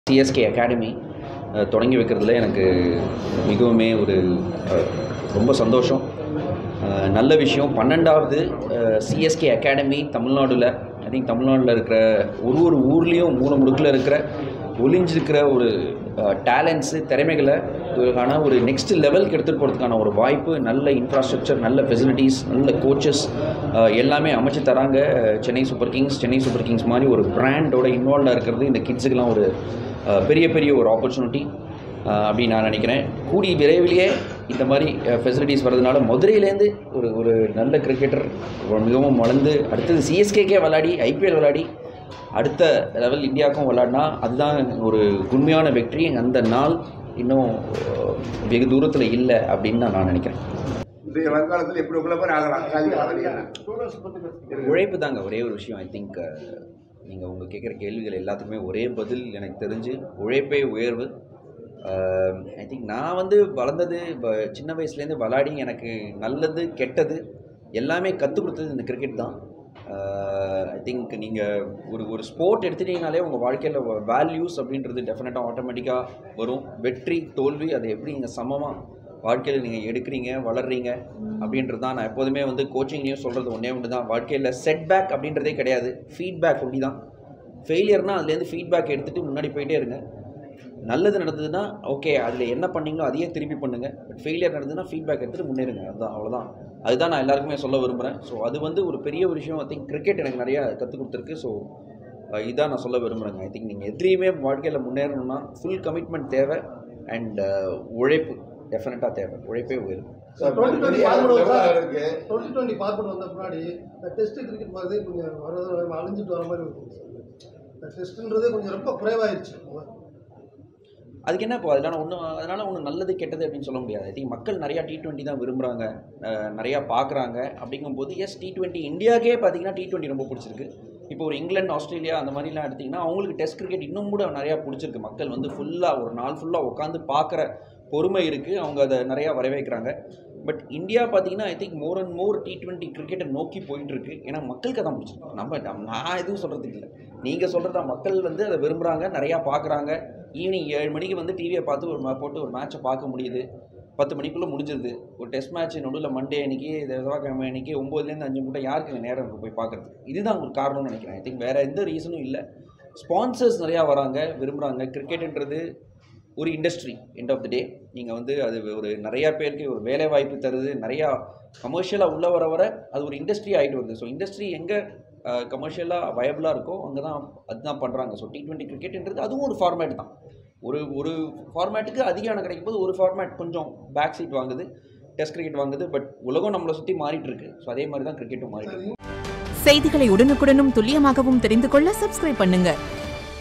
CSK academy அஹ், தொடங்கி வைக்கிறதுல எனக்கு மிகவுமே ஒரு அஹ், ரொம்ப சந்தோஷம் அஹ், நல்ல விஷயம் பன்னெண்டாவது சிஎஸ்கே அகாடமி தமிழ்நாடுல ஐ திங்க் தமிழ்நாட்டில் இருக்கிற ஒரு ஒரு ஊர்லேயும் மூல முடுக்கில் இருக்கிற ஒளிஞ்சிருக்கிற ஒரு டேலண்ட்ஸு திறமைகளை இதுக்கான ஒரு நெக்ஸ்ட் லெவலுக்கு எடுத்துகிட்டு போகிறதுக்கான ஒரு வாய்ப்பு நல்ல இன்ஃப்ராஸ்ட்ரக்சர் நல்ல ஃபெசிலிட்டிஸ் நல்ல கோச்சஸ் எல்லாமே அமைச்சு தராங்க ah, Chennai Super Kings Chennai Super Kings மாதிரி ஒரு பிராண்டோட இன்வால்வ்டாக இருக்கிறது இந்த கிட்ஸுக்கெல்லாம் ஒரு அஹ், பெரிய பெரிய ஒரு ஆப்பர்ச்சுனிட்டி அப்படின்னு நான் நினைக்கிறேன் கூடி விரைவிலேயே இந்த மாதிரி ஃபெசிலிட்டிஸ் வர்றதுனால மதுரையிலேருந்து ஒரு ஒரு நல்ல கிரிக்கெட்டர் மிகவும் வளர்ந்து அடுத்தது சிஎஸ்கேக்கே விளையாடி ஐபிஎல் விளையாடி அடுத்த லெவல் இந்தியாவுக்கும் விளையாடினா அதுதான் ஒரு உண்மையான வெற்றி அந்த நாள் இன்னும் அஹ், வெகு தூரத்தில் இல்லை அப்படின்னு தான் நான் நினைக்கிறேன் இன்றைய வருங்காலத்தில் எப்படி உங்களை மாதிரி ஆகலாம் சாதிக்கலாம் நீங்கள் உழைப்பு தாங்க ஒரே ஒரு விஷயம் ஐ திங்க் நீங்கள் உங்கள் கேட்குற கேள்விகள் எல்லாத்துக்குமே ஒரே பதில் எனக்கு தெரிஞ்சு உழைப்பே உயர்வு ஐ திங்க் நான் வந்து வளர்ந்தது இப்போ சின்ன வயசுலேருந்து விளாடி எனக்கு நல்லது கெட்டது எல்லாமே கற்றுக் கொடுத்தது இந்த கிரிக்கெட் தான் ஐ திங்க் நீங்கள் ஒரு ஒரு ஸ்போர்ட் எடுத்துட்டீங்கனாலே உங்கள் வாழ்க்கையில் வேல்யூஸ் அப்படின்றது டெஃபினட்டாக ஆட்டோமேட்டிக்காக வரும் வெற்றி தோல்வி அதை எப்படி நீங்கள் சமமாக வாழ்க்கையில் நீங்கள் எடுக்கிறீங்க வளர்றீங்க அப்படின்றது தான் நான் எப்போதுமே வந்து கோச்சிங்லேயும் சொல்கிறது ஒன்றே ஒன்று தான் வாழ்க்கையில் செட்பேக் அப்படின்றதே கிடையாது ஃபீட்பேக் ஒண்டி தான் ஃபெயிலியர்னால் அதுலேருந்து ஃபீட்பேக் எடுத்துகிட்டு முன்னாடி போயிட்டே இருங்க நல்லது நடந்ததுன்னா ஓகே அதில் என்ன பண்ணீங்களோ அதையே திருப்பி பண்ணுங்கள் பட் ஃபெயிலியர் நடந்ததுன்னா ஃபீட்பேக் எடுத்துகிட்டு முன்னேறுங்க அதுதான் அவ்வளோதான் அதுதான் நான் எல்லாருக்குமே சொல்ல விரும்புகிறேன் ஸோ அது வந்து ஒரு பெரிய ஒரு விஷயம் ஐ திங்க் கிரிக்கெட் எனக்கு நிறையா கற்றுக் கொடுத்துருக்கு ஸோ இதான் நான் சொல்ல விரும்புகிறேங்க ஐ திங்க் நீங்கள் எதுலேயுமே வாழ்க்கையில் முன்னேறணும்னா ஃபுல் கமிட்மெண்ட் தேவை அண்ட் உழைப்பு டெஃபினட்டாக தேவை உழைப்பே உயரும் டுவெண்ட்டி டுவெண்ட்டி ஃபார்மட் இருக்கு டுவெண்ட்டி டுவெண்ட்டி ஃபார்மட் வந்த முன்னாடி இந்த டெஸ்ட் கிரிக்கெட் மாதிரி கொஞ்சம் வர அழிஞ்சிட்டு வர மாதிரி இருக்கும் இந்த டெஸ்ட்டுன்றதே கொஞ்சம் ரொம்ப குறைவாயிருச்சு அதுக்கு என்ன இப்போ அதனால ஒன்றும் அதனால் ஒன்றும் நல்லது கெட்டது அப்படின்னு சொல்ல முடியாது ஐ திங்க் மக்கள் நிறையா டி டுவெண்ட்டி தான் விரும்புகிறாங்க நிறையா பார்க்குறாங்க அப்படிங்கும்போது எஸ் டி டுவெண்ட்டி இந்தியாவுக்கே பார்த்தீங்கன்னா டி டுவெண்ட்டி ரொம்ப பிடிச்சிருக்கு இப்போ ஒரு இங்கிலாந்து ஆஸ்திரேலியா அந்த மாதிரிலாம் எடுத்திங்கன்னா அவங்களுக்கு டெஸ்ட் கிரிக்கெட் இன்னும் கூட நிறையா பிடிச்சிருக்கு மக்கள் வந்து ஃபுல்லாக ஒரு நாள் ஃபுல்லாக உட்காந்து பார்க்குற பொறுமை இருக்குது அவங்க அதை நிறையா வரவேற்கிறாங்க பட் இந்தியா பார்த்தீங்கன்னா I think more and more T twenty கிரிக்கெட்டை நோக்கி போயிட்டு இருக்கு ஏன்னா மக்களுக்கு அதான் பிடிச்சிருக்கு நம்ம நம்ம- நான் எதுவும் சொல்கிறதுக்கு இல்லை நீங்கள் சொல்கிறதா மக்கள் வந்து அதை விரும்புகிறாங்க நிறையா பார்க்குறாங்க ஈவினிங் ஏழு மணிக்கு வந்து டிவியை பார்த்து ஒரு மா- போட்டு ஒரு மேட்சை பார்க்க முடியுது பத்து மணிக்குள்ளே முடிஞ்சிருது ஒரு டெஸ்ட் மேட்ச் நடுவில் மண்டே அன்னைக்கு செவ்வாய்க்கிழமை அன்னைக்கு ஒம்போதுலேருந்து அஞ்சு மட்டும் யாருக்கு இங்க நேரம் இருக்கு போய் பார்க்குறது இதுதான் ஒரு காரணம்னு நினைக்கிறேன் ஐ திங்க் வேறு எந்த ரீசனும் இல்லை ஸ்பான்சர்ஸ் நிறையா வராங்க விரும்புகிறாங்க கிரிக்கெட்டுன்றது ஒரு industry end of the day நீங்கள் வந்து அது ஒரு நிறையா பேருக்கு ஒரு வேலை வாய்ப்பு தருது நிறையா கமர்ஷியலாக உள்ள வர வர அது ஒரு இண்டஸ்ட்ரி ஆகிட்டு வருது ஸோ இண்டஸ்ட்ரி எங்கே கமர்ஷியலாக வயபிளாக இருக்கோ அங்கே தான் அதுதான் பண்ணுறாங்க ஸோ டி டுவெண்ட்டி கிரிக்கெட்ன்றது அதுவும் ஒரு ஃபார்மேட் தான் ஒரு ஒரு ஃபார்மேட்டுக்கு அதிகம் கிடைக்கும் போது ஒரு ஃபார்மேட் கொஞ்சம் பேக் சீட் வாங்குது டெஸ்ட் கிரிக்கெட் வாங்குது பட் உலகம் நம்மளை சுற்றி மாறிட்டு இருக்கு ஸோ அதே மாதிரி தான் கிரிக்கெட்டும் மாறிட்டு இருக்கு செய்திகளை உடனுக்குடனும் துல்லியமாகவும் தெரிந்து கொள்ள சப்ஸ்கிரைப் பண்ணுங்க